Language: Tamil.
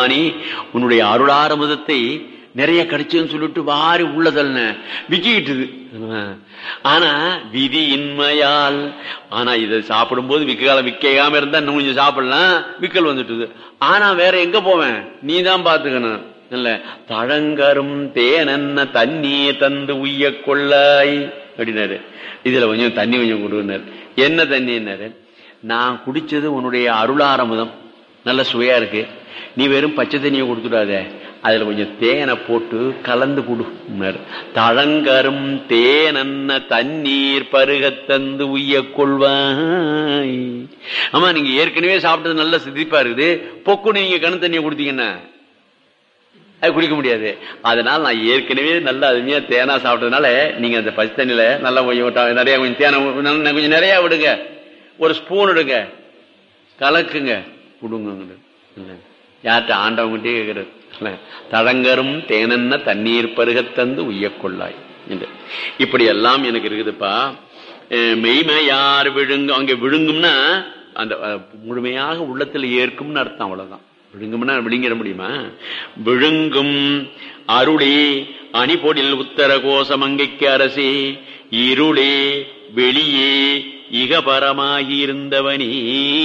நீ உன்னுடைய அருளாரமுதத்தை நிறைய கிடைச்சுன்னு சொல்லிட்டு வாரி உள்ளதல்ன விக்கிட்டுது ஆனா விதி இன்மையால் ஆனா இதை சாப்பிடும்போது விக்கால விக்காம இருந்தா இன்னும் கொஞ்சம் சாப்பிடலாம் விக்கல் வந்துட்டுது ஆனா வேற எங்க போவேன் நீ தான் பாத்துக்கணும் இல்ல தழங்கரும் தேனென்ன தண்ணியை தந்து உய்ய கொள்ளாய் அப்படின்னாரு இதுல கொஞ்சம் தண்ணி கொஞ்சம் கொடுனாரு என்ன தண்ணின்னாரு நான் குடிச்சது உன்னுடைய அருளாரமுதம் நல்ல சுவையா இருக்கு நீ வெறும் பச்சை தண்ணியை கொடுத்துடாத அதுல கொஞ்சம் தேனை போட்டு கலந்து கொடுனாரு தழங்கரும் தேனன்ன தண்ணீர் பருகத் தந்து உய்ய கொள்வாய் ஆமா நீங்க ஏற்கனவே சாப்பிட்டது நல்ல சிதிப்பா இருக்குது பொக்குன்னு நீங்க கண் தண்ணியை கொடுத்தீங்கன்னா அது குடிக்க முடியாது அதனால நான் ஏற்கனவே நல்ல அருமையா தேனா சாப்பிட்டதுனால நீங்க அந்த பச்சை தண்ணியில நல்லா கொஞ்சம் நிறைய கொஞ்சம் தேனை கொஞ்சம் நிறைய விடுங்க ஒரு ஸ்பூன் எடுங்க கலக்குங்க கொடுங்க யார்கிட்ட ஆண்டவங்கிட்டே கேட்கறது தடங்கரும் தேனன்ன தண்ணீர் பருகத்தந்து உய்யக்கொள்ளாய் என்று இப்படி எல்லாம் எனக்கு இருக்குதுப்பா மெய்மையார் விழுங்கும் அங்க விழுங்கும்னா அந்த முழுமையாக உள்ளத்தில் ஏற்கும்னு அர்த்தம் அவ்வளவுதான் விழுங்கும்னா விழுங்கிட முடியுமா விழுங்கும் அருளே அணிபொடில் உத்தர கோசமங்கைக்கு அரசே இருளே வெளியே இகபரமாகி இருந்தவனே